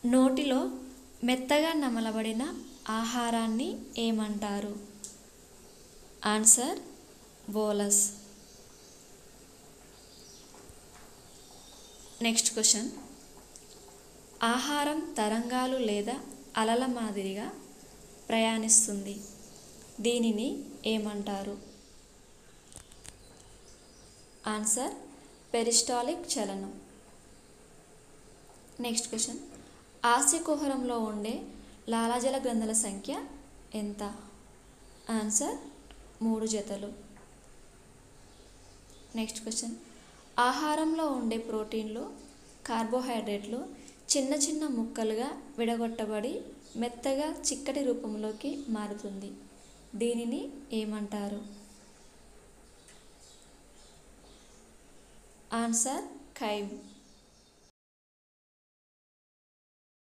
నోటిలో మెత్తగా నమలబడిన ఆహారాన్ని ఏమంటారు ఆన్సర్ బోలస్ నెక్స్ట్ క్వశ్చన్ ఆహారం తరంగాలు లేదా అలల మాదిరిగా ప్రయాణిస్తుంది దీనిని ఏమంటారు ఆన్సర్ పెరిస్టాలిక్ చలనం నెక్స్ట్ క్వశ్చన్ ఆస్యకుహరంలో ఉండే లాలాజల గ్రంథుల సంఖ్య ఎంత ఆన్సర్ మూడు జతలు నెక్స్ట్ క్వశ్చన్ ఆహారంలో ఉండే ప్రోటీన్లు కార్బోహైడ్రేట్లు చిన్న చిన్న ముక్కలుగా విడగొట్టబడి మెత్తగా చిక్కటి రూపంలోకి మారుతుంది దీనిని ఏమంటారు ఆన్సర్ ఖైమ్